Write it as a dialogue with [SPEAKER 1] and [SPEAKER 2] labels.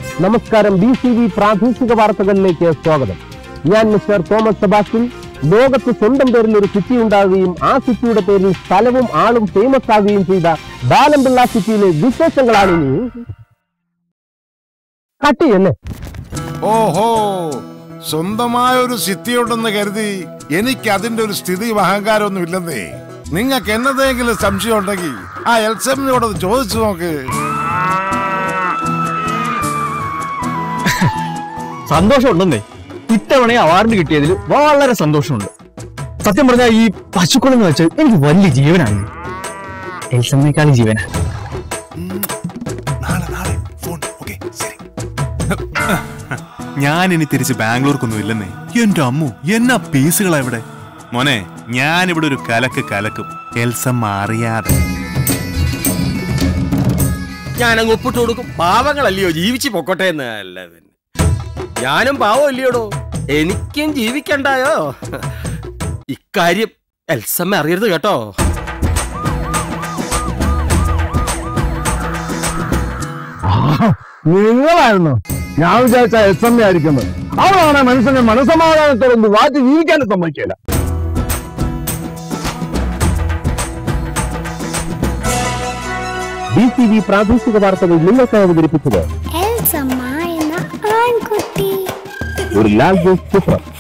[SPEAKER 1] നമസ്കാരം B C V പ്രാദേശിക വാർത്തകളിലേക്ക് സ്വാഗതം ഞാൻ മിസ്റ്റർ തോമസ് സെബാസ്റ്റ്യൻ ലോകത്ത് സ്വന്തം പേരിൽ ഒരു സിറ്റി ഉണ്ടാവുകയും ആ സിറ്റിയുടെ പേരിൽ സ്ഥലവും ആളും ഫേമസ് ആവുകയും ചെയ്ത ബാലംപിള്ള സിറ്റിയിലെ വിശേഷങ്ങളാണ് ഇനി കട്ടിയല്ലേ
[SPEAKER 2] ഓഹോ സ്വന്തമായ ഒരു സിറ്റിയുണ്ടെന്ന് കരുതി എനിക്ക് അതിന്റെ ഒരു സ്ഥിതിയും അഹങ്കാരമൊന്നും ഇല്ലെന്നേ നിങ്ങൾക്ക് എന്നതെങ്കിലും സംശയം ഉണ്ടെങ്കിൽ ആ എൽസമ്മിനോട് ചോദിച്ചു നോക്ക്
[SPEAKER 3] സന്തോഷമുണ്ടെന്നേ ഇത്തവണ അവാർഡ് കിട്ടിയതിൽ വളരെ സന്തോഷമുണ്ട് സത്യം പറഞ്ഞാൽ ഈ പശുക്കൾ എന്ന് വെച്ചാൽ എനിക്ക് വലിയ ജീവനാണ് എൽസമ്മേക്കാളും ജീവനാ
[SPEAKER 4] നാളെ നാളെ ഫോൺ ഓക്കെ ശരി ഞാൻ ഇനി തിരിച്ച് ബാംഗ്ലൂർക്കൊന്നും ഇല്ലെന്നേ എന്റെ അമ്മു എന്നാ പീസുകളാ ഇവിടെ മോനെ ഞാൻ ഇവിടെ ഒരു കലക്ക് കലക്കും എൽസമ്മ അറിയാതെ
[SPEAKER 5] ഞാനങ്ങ് ഒപ്പിട്ട് കൊടുക്കും പാവങ്ങളല്ലയോ ജീവിച്ചു പൊക്കോട്ടെ എന്ന് അല്ല പിന്നെ ഞാനും പാവം അല്ലയോടോ എനിക്കും ജീവിക്കണ്ടായോ ഇക്കാര്യം എൽസമ്മ അറിയരുത് കേട്ടോ
[SPEAKER 1] നിങ്ങളായിരുന്നു ഞാൻ വിചാരിച്ച എസ് എം എ ആയിരിക്കുന്നത് അവളാണ് മനുഷ്യനെ മനസമാധാനത്തോടെ ഒന്ന് വാറ്റി ജീവിക്കാനും സമ്മതിക്കില്ല ബി സി ബി പ്രാദേശിക വാർത്തകൾ നിങ്ങൾക്ക് അവതരിപ്പിച്ചത്
[SPEAKER 6] എൽസമ്മ എന്ന ആൺകുട്ടി
[SPEAKER 1] ഒരു ലാൽ ജോസ് ചിത്രം